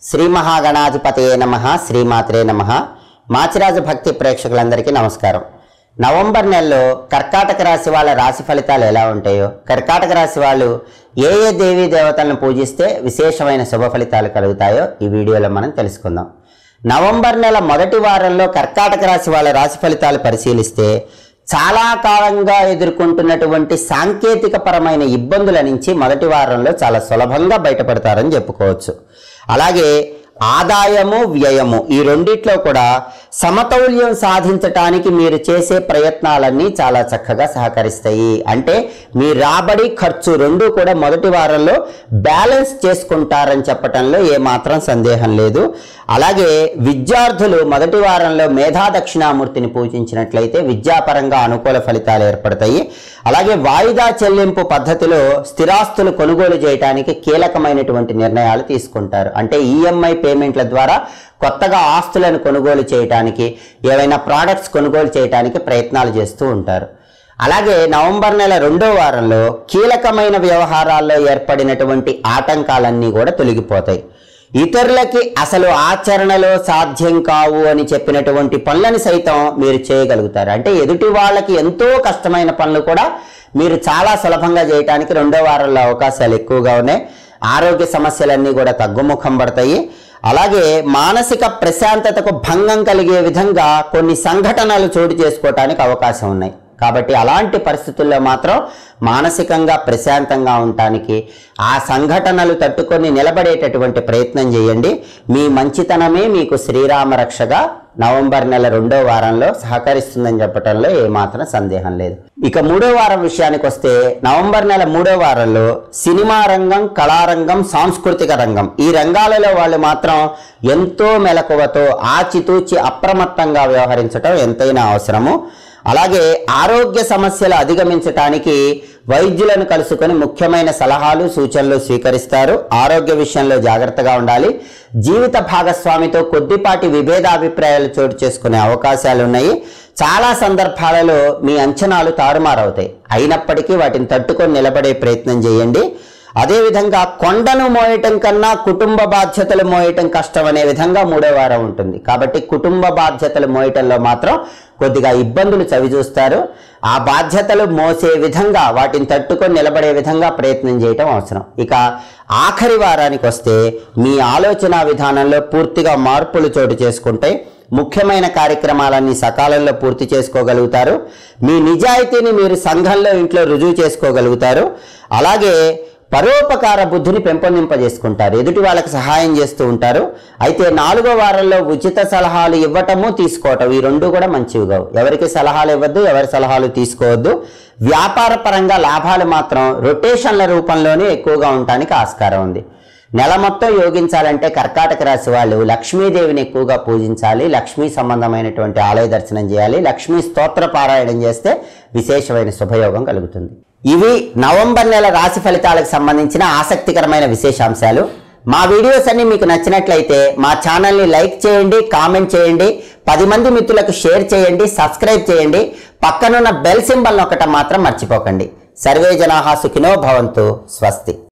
శ్రీ మహాగణాధిపతయే నమ శ్రీమాత్రే నమ మాచిరాజు భక్తి ప్రేక్షకులందరికీ నమస్కారం నవంబర్ నెలలో కర్కాటక రాశి వాళ్ళ రాశి ఫలితాలు ఎలా ఉంటాయో కర్కాటక రాశి వాళ్ళు ఏ ఏ దేవీ దేవతలను పూజిస్తే విశేషమైన శుభ ఫలితాలు కలుగుతాయో ఈ వీడియోలో మనం తెలుసుకుందాం నవంబర్ నెల మొదటి వారంలో కర్కాటక రాశి వాళ్ళ రాశి ఫలితాలు పరిశీలిస్తే చాలా కాలంగా ఎదుర్కొంటున్నటువంటి సాంకేతిక పరమైన ఇబ్బందుల నుంచి మొదటి వారంలో చాలా సులభంగా బయటపడతారని చెప్పుకోవచ్చు అలాగే ఆదాయము వ్యయము ఈ రెండిట్లో కూడా సమతౌల్యం సాధించటానికి మీరు చేసే ప్రయత్నాలన్నీ చాలా చక్కగా సహకరిస్తాయి అంటే మీ రాబడి ఖర్చు రెండు కూడా మొదటి వారంలో బ్యాలెన్స్ చేసుకుంటారని చెప్పటంలో ఏమాత్రం సందేహం లేదు అలాగే విద్యార్థులు మొదటి వారంలో మేధా దక్షిణామూర్తిని పూజించినట్లయితే విద్యాపరంగా అనుకూల ఫలితాలు ఏర్పడతాయి అలాగే వాయిదా చెల్లింపు పద్ధతిలో స్థిరాస్తులు కొనుగోలు చేయడానికి కీలకమైనటువంటి నిర్ణయాలు తీసుకుంటారు అంటే ఈఎంఐ పేమెంట్ల ద్వారా కొత్తగా ఆస్తులను కొనుగోలు చేయడానికి ఏవైనా ప్రోడక్ట్స్ కొనుగోలు చేయడానికి ప్రయత్నాలు చేస్తూ ఉంటారు అలాగే నవంబర్ నెల రెండో వారంలో కీలకమైన వ్యవహారాల్లో ఏర్పడినటువంటి ఆటంకాలన్నీ కూడా తొలగిపోతాయి ఇతరులకి అసలు ఆచరణలో సాధ్యం కావు అని చెప్పినటువంటి పనులను సైతం మీరు చేయగలుగుతారు అంటే ఎదుటి వాళ్ళకి ఎంతో కష్టమైన పనులు కూడా మీరు చాలా సులభంగా చేయడానికి రెండో వారంలో అవకాశాలు ఎక్కువగా ఉన్నాయి ఆరోగ్య సమస్యలన్నీ కూడా తగ్గుముఖం పడతాయి అలాగే మానసిక ప్రశాంతతకు భంగం కలిగే విధంగా కొన్ని సంఘటనలు చోటు చేసుకోవటానికి అవకాశం ఉన్నాయి కాబట్టి అలాంటి పరిస్థితుల్లో మాత్రం మానసికంగా ప్రశాంతంగా ఉండటానికి ఆ సంఘటనలు తట్టుకొని నిలబడేటటువంటి ప్రయత్నం చేయండి మీ మంచితనమే మీకు శ్రీరామ రక్షగా నవంబర్ నెల రెండో వారంలో సహకరిస్తుందని చెప్పడంలో ఏమాత్రం సందేహం లేదు ఇక మూడో వారం విషయానికి వస్తే నవంబర్ నెల మూడో వారంలో సినిమా రంగం కళారంగం సాంస్కృతిక రంగం ఈ రంగాలలో వాళ్ళు మాత్రం ఎంతో మెలకువతో ఆచితూచి అప్రమత్తంగా వ్యవహరించడం ఎంతైనా అవసరము అలాగే ఆరోగ్య సమస్యలు అధిగమించటానికి వైద్యులను కలుసుకొని ముఖ్యమైన సలహాలు సూచనలు స్వీకరిస్తారు ఆరోగ్య విషయంలో జాగ్రత్తగా ఉండాలి జీవిత భాగస్వామితో కొద్దిపాటి విభేదాభిప్రాయాలు చోటు చేసుకునే అవకాశాలు ఉన్నాయి చాలా సందర్భాలలో మీ అంచనాలు తారుమారవుతాయి అయినప్పటికీ వాటిని తట్టుకొని నిలబడే ప్రయత్నం చేయండి అదేవిధంగా కొండను మోయటం కన్నా కుటుంబ బాధ్యతలు మోయటం కష్టం అనే విధంగా మూడో వారం ఉంటుంది కాబట్టి కుటుంబ బాధ్యతలు మోయటంలో మాత్రం కొద్దిగా ఇబ్బందులు చవిచూస్తారు ఆ బాధ్యతలు మోసే విధంగా వాటిని తట్టుకొని నిలబడే విధంగా ప్రయత్నం చేయటం అవసరం ఇక ఆఖరి వారానికి వస్తే మీ ఆలోచన విధానంలో పూర్తిగా మార్పులు చోటు చేసుకుంటే ముఖ్యమైన కార్యక్రమాలన్నీ సకాలంలో పూర్తి చేసుకోగలుగుతారు మీ నిజాయితీని మీరు సంఘంలో ఇంట్లో రుజువు చేసుకోగలుగుతారు అలాగే పరోపకార బుద్ధిని పెంపొందింపజేసుకుంటారు ఎదుటి వాళ్ళకి సహాయం చేస్తూ ఉంటారు అయితే నాలుగో వారంలో ఉచిత సలహాలు ఇవ్వటము తీసుకోవటం ఈ రెండు కూడా మంచివి కావు ఎవరికి సలహాలు ఇవ్వద్దు ఎవరి సలహాలు తీసుకోవద్దు వ్యాపార పరంగా లాభాలు మాత్రం రొటేషన్ల రూపంలోనే ఎక్కువగా ఉండటానికి ఆస్కారం ఉంది నెల మొత్తం యోగించాలంటే కర్కాటక రాశి వాళ్ళు లక్ష్మీదేవిని ఎక్కువగా పూజించాలి లక్ష్మీ సంబంధమైనటువంటి ఆలయ దర్శనం చేయాలి లక్ష్మీ స్తోత్ర పారాయణం చేస్తే విశేషమైన శుభయోగం కలుగుతుంది ఇవి నవంబర్ నెల రాశి ఫలితాలకు సంబంధించిన ఆసక్తికరమైన విశేషాంశాలు మా వీడియోస్ అన్ని మీకు నచ్చినట్లయితే మా ఛానల్ని లైక్ చేయండి కామెంట్ చేయండి పది మంది మిత్రులకు షేర్ చేయండి సబ్స్క్రైబ్ చేయండి పక్కనున్న బెల్ సింబల్ నొక్కటం మాత్రం మర్చిపోకండి సర్వే జనాహా సుఖినో భవంతు స్వస్తి